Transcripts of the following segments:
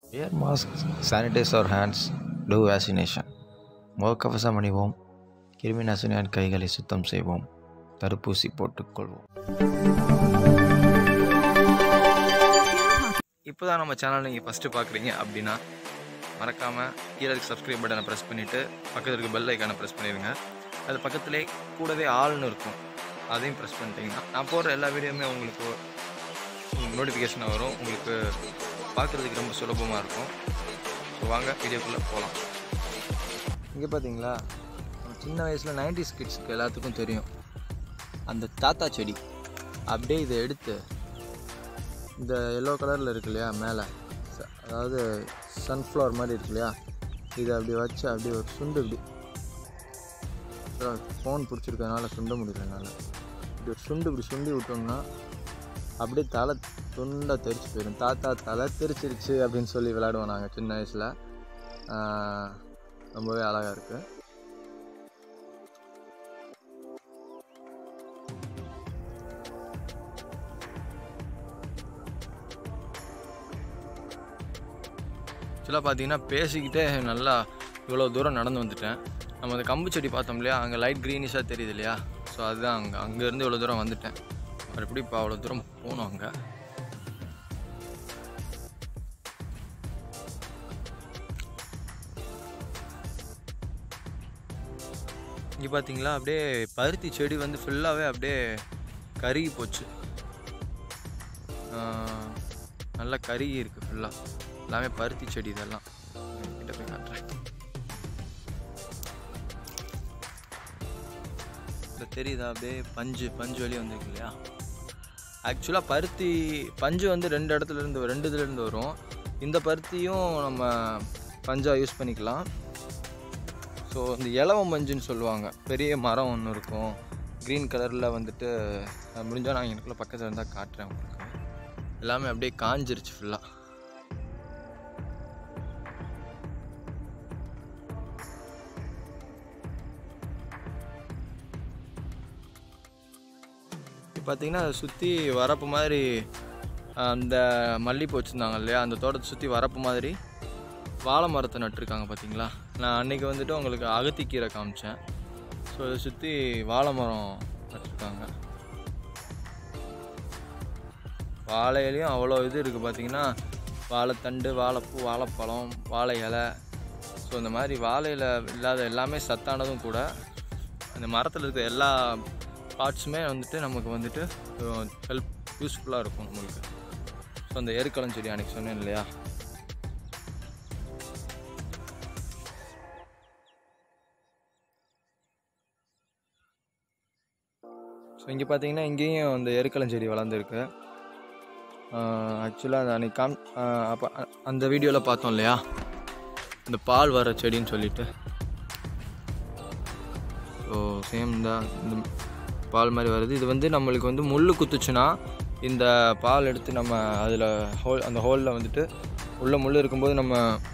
Wear masks, sanitize our hands, do vaccination. முகக்கவசம் அணிவோம் கிருமி நாசினியால் கைகளை சுத்தம் செய்வோம் தடுப்பூசி போட்டுக்கொள்வோம் இப்போ தான் நம்ம சேனல் நீங்கள் ஃபஸ்ட்டு பார்க்குறீங்க அப்படின்னா மறக்காமல் கீழே இருக்க சப்ஸ்கிரைப் பட்டனை ப்ரெஸ் பண்ணிவிட்டு பக்கத்தில் இருக்க பெல் ஐக்கானை ப்ரெஸ் பண்ணிடுங்க அது பக்கத்துலேயே கூடவே ஆள்னு இருக்கும் அதையும் ப்ரெஸ் பண்ணிட்டீங்கன்னா நான் போடுற எல்லா வீடியோவுமே உங்களுக்கு நோட்டிஃபிகேஷன் வரும் உங்களுக்கு பார்க்குறதுக்கு ரொம்ப சுலபமாக இருக்கும் ஸோ வாங்க வீடியோக்குள்ளே போகலாம் இங்கே பார்த்தீங்களா நம்ம சின்ன வயசில் நைன்டிஸ் கிட்ஸுக்கு எல்லாத்துக்கும் தெரியும் அந்த தாத்தா செடி அப்படியே இதை எடுத்து இந்த எல்லோ கலரில் இருக்கு இல்லையா மேலே ச- அதாவது சன்ஃப்ளவர் மாதிரி இருக்கு இல்லையா இதை அப்படி வச்சு அப்படியே ஒரு சுண்டு இப்படி ஃபோன் பிடிச்சிருக்கறனால சுண்ட முடியல என்னால் இப்படி ஒரு சுண்டு இப்படி சுண்டி விட்டோம்னா அப்படியே தலை துண்டாக தெரிச்சு போயிடும் தாத்தா தலை தெரிச்சிருச்சு அப்படின்னு சொல்லி விளையாடுவோம் நாங்கள் சின்ன வயசில் ரொம்பவே அழகாக இருக்குது ஆக்சுவலாக பார்த்தீங்கன்னா பேசிக்கிட்டே நல்லா இவ்வளோ தூரம் நடந்து வந்துட்டேன் நம்ம அந்த கம்பு செடி பார்த்தோம் இல்லையா அங்கே லைட் க்ரீனிஷாக தெரியுது இல்லையா ஸோ அதுதான் அங்கே அங்கேருந்து இவ்வளோ தூரம் வந்துட்டேன் மறுபடியும் இப்போ அவ்வளோ தூரம் போகணும் அங்கே இங்கே பார்த்தீங்களா அப்படியே பருத்தி செடி வந்து ஃபுல்லாகவே அப்படியே கருகி போச்சு ஆஹ், நல்லா கருகி இருக்குது ஃபுல்லாக எல்லாமே பருத்தி செடி இதெல்லாம் கிட்ட போய் காட்டுறேன் இந்த தெரியுதா அப்படியே பஞ்சு பஞ்சு வெளியே வந்திருக்கு இல்லையா ஆக்சுவலாக பருத்தி பஞ்சு வந்து ரெண்டு இடத்துல இருந்து ரெண்டு இதுல இருந்து வரும் இந்த பருத்தியும் நம்ம பஞ்சாக யூஸ் பண்ணிக்கலாம் ஸோ இந்த இலவம் பஞ்சுன்னு சொல்லுவாங்க பெரிய மரம் ஒன்று இருக்கும் க்ரீன் கலரில் வந்துட்டு அது முடிஞ்சால் நான் எனக்குள்ள பக்கத்தில் இருந்தால் காட்டுறேன் உங்களுக்கு எல்லாமே அப்படியே காஞ்சிருச்சு ஃபுல்லாக இப்போ பார்த்தீங்கன்னா அதை சுற்றி வரப்பு மாதிரி அந்த மல்லிப்பூ வச்சுருந்தாங்க இல்லையா அந்த தோட்டத்தை சுற்றி வரப்பு மாதிரி வாழை மரத்தை நட்டிருக்காங்க பார்த்தீங்களா நான் அன்றைக்கி வந்துட்டு உங்களுக்கு அகத்திக்கீரை காமிச்சேன் ஸோ இதை சுற்றி வாழை மரம் நட்டிருக்காங்க வாழையிலையும் அவ்வளோ இது இருக்குது பார்த்தீங்கன்னா வாழைத்தண்டு வாழைப்பூ வாழைப்பழம் வாழை இலை ஸோ இந்த மாதிரி வாழையில் இல்லாத எல்லாமே சத்தானதும் கூட அந்த மரத்தில் இருக்க எல்லா பார்ட்ஸுமே வந்துட்டு நமக்கு வந்துட்டு ஹெல்ப் யூஸ்ஃபுல்லாக இருக்கும் நம்மளுக்கு ஸோ அந்த எருக்களம் செடி அன்றைக்கி சொன்னேன் இல்லையா ஸோ இங்கே பார்த்தீங்கன்னா இங்கேயும் அந்த எருக்களம் செடி வளர்ந்துருக்கு ஆக்சுவலாக அந்த அன்னைக்கு காம் அப்போ அந்த வீடியோவில் பார்த்தோம் இல்லையா இந்த பால் வர செடின்னு சொல்லிட்டு ஸோ சேம் தான் இந்த பால் மாதிரி வருது இது வந்து நம்மளுக்கு வந்து முள் குத்துச்சுன்னா இந்த பால் எடுத்து நம்ம அதில் ஹோல் அந்த ஹோலில் வந்துட்டு உள்ள முள் இருக்கும்போது நம்ம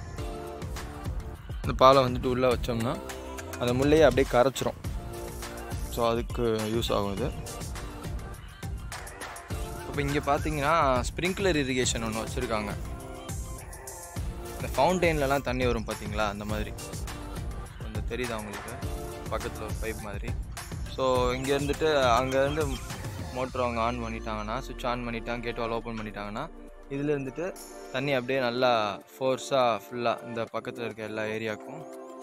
இந்த பாலை வந்துட்டு உள்ளே வச்சோம்னா அந்த முள்ளையே அப்படியே கரைச்சிரும் ஸோ அதுக்கு யூஸ் ஆகும் இது இப்போ இங்கே பார்த்தீங்கன்னா ஸ்ப்ரிங்க்லர் இரிகேஷன் ஒன்று வச்சுருக்காங்க இந்த ஃபவுண்டெயின்லலாம் தண்ணி வரும் பார்த்தீங்களா அந்த மாதிரி அந்த தெரியுதா உங்களுக்கு பக்கத்தில் ஒரு பைப் மாதிரி ஸோ இங்கே இருந்துட்டு அங்கேருந்து மோட்ரு அவங்க ஆன் பண்ணிட்டாங்கன்னா சுவிட்ச் ஆன் பண்ணிட்டாங்க கேட் வால் ஓப்பன் பண்ணிட்டாங்கன்னா இதில் இருந்துட்டு தண்ணி அப்படியே நல்லா ஃபோர்ஸாக ஃபுல்லாக இந்த பக்கத்தில் இருக்க எல்லா ஏரியாவுக்கும்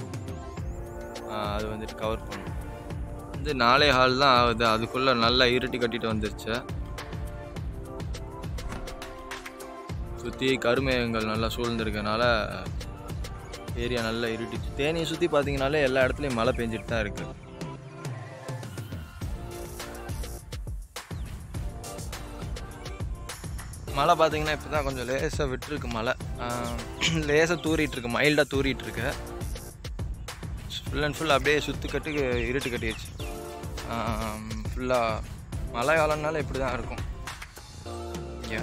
அது வந்துட்டு கவர் பண்ணும் வந்து நாலே ஹால் தான் ஆகுது அதுக்குள்ளே நல்லா இருட்டி கட்டிட்டு வந்துருச்சு சுற்றி கருமேகங்கள் நல்லா சூழ்ந்திருக்கனால ஏரியா நல்லா இருட்டிச்சு தேனியை சுற்றி பார்த்தீங்கனாலே எல்லா இடத்துலையும் மழை பெஞ்சிட்டு தான் இருக்குது மழை பார்த்தீங்கன்னா இப்போ தான் கொஞ்சம் லேசாக விட்டுருக்கு மழை லேசாக தூறிட்டு இருக்கு மைல்டாக தூறிட்டு இருக்கு ஃபுல் அண்ட் ஃபுல் அப்படியே சுற்று கட்டுக்கு இருட்டு கட்டிடுச்சு ஃபுல்லாக மழை காலம்னால இப்படி தான் இருக்கும் இங்கே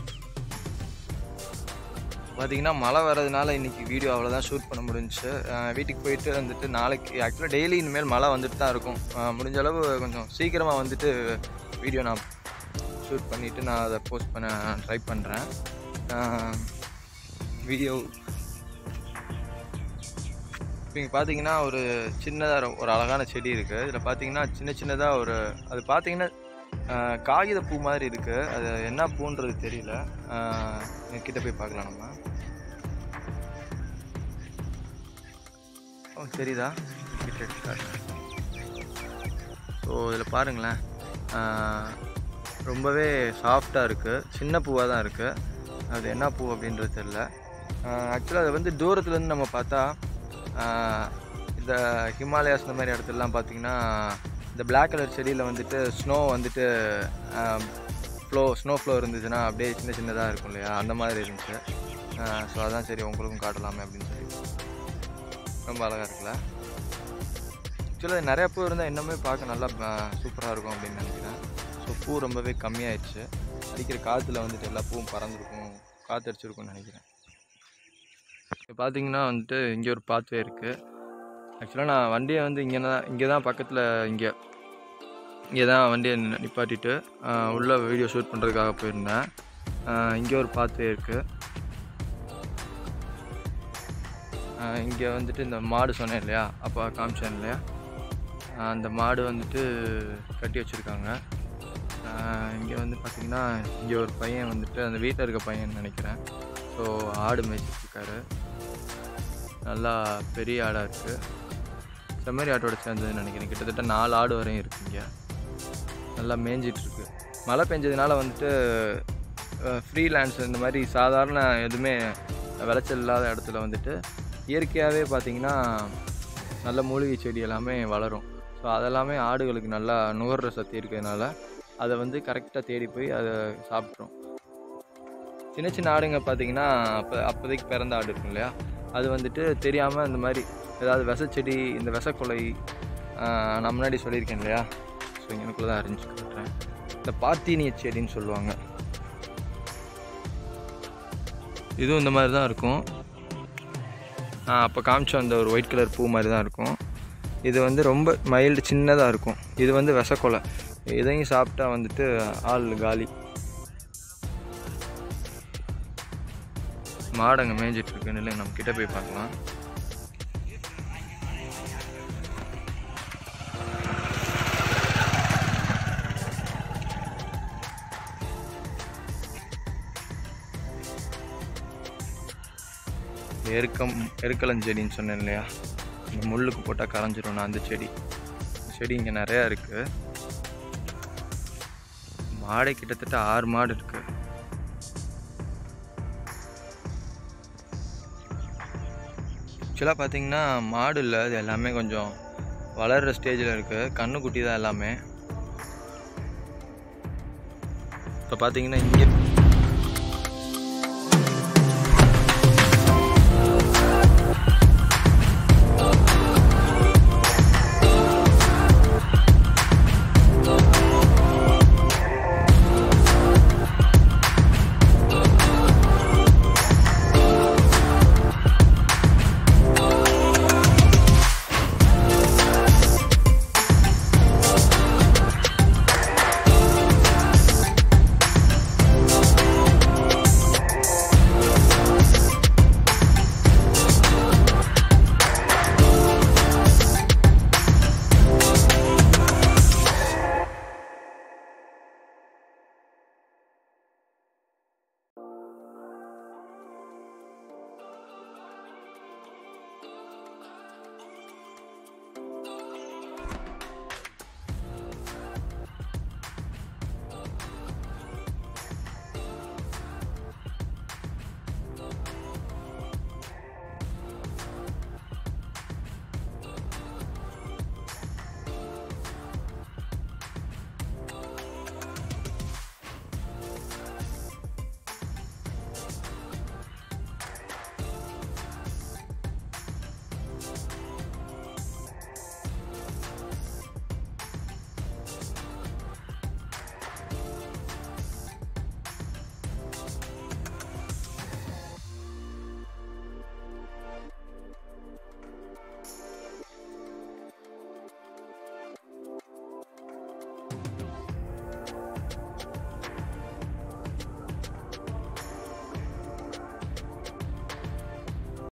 பார்த்தீங்கன்னா மழை வர்றதுனால இன்றைக்கி வீடியோ அவ்வளோதான் ஷூட் பண்ண முடிஞ்சுச்சு அஹ் வீட்டுக்கு போயிட்டு வந்துட்டு நாளைக்கு ஆக்சுவலாக டெய்லி இனிமேல் மழை வந்துட்டு தான் இருக்கும் அஹ் முடிஞ்ச அளவு கொஞ்சம் சீக்கிரமாக வந்துட்டு வீடியோ நான் ஷூட் பண்ணிவிட்டு நான் அதை போஸ்ட் பண்ண ட்ரை பண்ணுறேன் வீடியோ இப்போ இங்கே பார்த்தீங்கன்னா ஒரு சின்னதாக ஒரு அழகான செடி இருக்குது இதில் பார்த்தீங்கன்னா சின்ன சின்னதாக ஒரு அது பார்த்தீங்கன்னா ஆஹ், காகித பூ மாதிரி இருக்குது அது என்ன பூன்றது தெரியல ஆஹ், கிட்ட போய் பார்க்கலாம் நம்ம ஓ தெரியுதா கிட்ட ஸோ இதில் பாருங்களேன் ஆஹ், ரொம்பவே சாஃப்டாக இருக்குது சின்ன பூவாக தான் இருக்குது அது என்ன பூ அப்படின்றது தெரில ஆக்சுவலாக அது வந்து தூரத்துலேருந்து நம்ம பார்த்தா ஆஹ், இந்த ஹிமாலயாஸ் இந்த மாதிரி இடத்துலலாம் பார்த்தீங்கன்னா இந்த பிளாக் கலர் செடியில் வந்துட்டு ஸ்னோ வந்துட்டு ஃப்ளோ ஸ்னோ ஃப்ளோ இருந்துச்சுன்னா அப்படியே சின்ன சின்னதாக இருக்கும் இல்லையா அந்த மாதிரி இருந்துச்சு ஸோ அதான் சரி உங்களுக்கும் காட்டலாமே அப்படின்னு சொல்லி ரொம்ப அழகாக இருக்குல்ல ஆக்சுவலாக நிறைய பூ இருந்தால் இன்னுமே பார்க்க நல்லா சூப்பராக இருக்கும் அப்படின்னு நினைக்கிறேன் ஸோ பூ ரொம்பவே கம்மியாயிடுச்சு அடிக்கிற காற்றுல வந்துட்டு எல்லா பூவும் பறந்துருக்கும் காற்று அடிச்சிருக்கும்னு நினைக்கிறேன் இப்போ பார்த்தீங்கன்னா வந்துட்டு இங்கே ஒரு பாத்வே இருக்குது ஆக்சுவலாக நான் வண்டியை வந்து இங்கே தான் இங்கே தான் பக்கத்தில் இங்கே இங்கே தான் வண்டியை நி- நிப்பாட்டிட்டு ஆஹ், உள்ள வீடியோ ஷூட் பண்ணுறதுக்காக போயிருந்தேன் ஆஹ், இங்கே ஒரு பாத்வே இருக்குது இங்கே வந்துட்டு இந்த மாடு சொன்னேன் இல்லையா அப்போ காமிச்சேன் இல்லையா ஆஹ், அந்த மாடு வந்துட்டு கட்டி வச்சுருக்காங்க இங்கே வந்து பார்த்திங்கன்னா இங்கே ஒரு பையன் வந்துட்டு அந்த வீட்டில் இருக்க பையன் நினைக்கிறேன் ஸோ ஆடு மேய்ச்சிட்ருக்காரு நல்லா பெரிய ஆடாக இருக்குது செம்மறி ஆட்டோட சேர்ந்ததுன்னு நினைக்கிறேன் கிட்டத்தட்ட நாலு ஆடு வரையும் இருக்கு இங்கே நல்லா மேய்ஞ்சிட்டு இருக்கு மழை பெஞ்சதுனால வந்துட்டு ஃப்ரீலான்ஸ் இந்த மாதிரி சாதாரண எதுவுமே விளைச்சல் இல்லாத இடத்துல வந்துட்டு இயற்கையாகவே பார்த்தீங்கன்னா நல்ல மூலிகை செடி எல்லாமே வளரும் ஸோ அதெல்லாமே ஆடுகளுக்கு நல்லா நுகர்ற சக்தி இருக்கிறதுனால அதை வந்து கரெக்டாக தேடி போய் அதை சாப்பிட்ரும் சின்ன சின்ன ஆடுங்க பார்த்தீங்கன்னா அப்போ அப்போதைக்கு பிறந்த ஆடு இருக்கும் இல்லையா அது வந்துட்டு தெரியாமல் இந்த மாதிரி ஏதாவது விசச்செடி இந்த விசக்கொலை ஆஹ், நான் முன்னாடி சொல்லியிருக்கேன் இல்லையா ஸோ எனக்குள்ள தான் அறிஞ்சு காட்டுறேன் இந்த பார்த்தீனிய செடின்னு சொல்லுவாங்க இதுவும் இந்த மாதிரி தான் இருக்கும் அப்போ காமிச்ச அந்த ஒரு ஒயிட் கலர் பூ மாதிரி தான் இருக்கும் இது வந்து ரொம்ப மைல்டு சின்னதாக இருக்கும் இது வந்து விசக்கொலை இதையும் சாப்பிட்டா வந்துட்டு ஆள் காலி மாடங்க மேய்ஞ்சிட்டு இருக்குன்னு இல்லை நம்ம கிட்ட போய் பார்க்கலாம் எருக்கம் எருக்கலஞ்செடின்னு சொன்னேன் இல்லையா இந்த முள்ளுக்கு போட்டால் கரைஞ்சிரும் அந்த செடி இந்த செடி இங்கே நிறையா இருக்குது மாடை கிட்டத்தட்ட ஆறு மாடு இருக்குது ஆக்சுவலாக பார்த்தீங்கன்னா மாடு இல்லை இது எல்லாமே கொஞ்சம் வளர்கிற ஸ்டேஜில் இருக்குது கண்ணுக்குட்டி தான் எல்லாமே இப்போ பார்த்தீங்கன்னா இங்கே